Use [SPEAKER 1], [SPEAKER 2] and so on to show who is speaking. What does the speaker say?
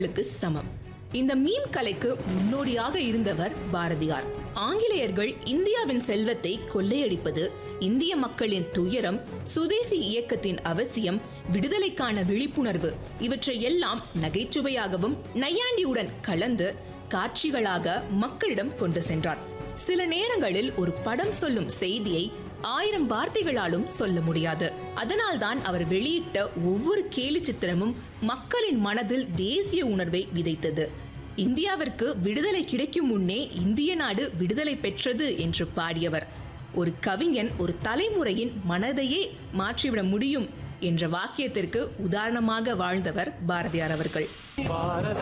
[SPEAKER 1] க்கு சமம் இந்த மீம் கலைக்கு முன்னோடியாக இருந்தவர் பாரதியார் ஆங்கிலேயர்கள் இந்தியாவின் செல்வத்தை கொள்ளையடிப்பது இந்திய மக்களின் துயரம் சுதேசி இயக்கத்தின் அவசியம் விடுதலைக்கான விழிப்புணர்வு இவற்றை எல்லாம் நகைச்சுவையாகவும் நையாண்டியுடன் கலந்து காட்சிகளாக மக்களிடம் கொண்டு சென்றார் சில நேரங்களில் ஒரு படம் சொல்லும் செய்தியை ஆயிரம் வார்த்தைகளாலும் சொல்ல முடியாது அதனால்தான் அவர் வெளியிட்ட ஒவ்வொரு கேலி சித்திரமும் மக்களின் மனதில் தேசிய உணர்வை விதைத்தது இந்தியாவிற்கு விடுதலை கிடைக்கும் முன்னே இந்திய நாடு விடுதலை பெற்றது என்று பாடியவர் ஒரு கவிஞன் ஒரு தலைமுறையின் மனதையே மாற்றிவிட முடியும் என்ற வாக்கியத்திற்கு உதாரணமாக வாழ்ந்தவர் பாரதியார் அவர்கள்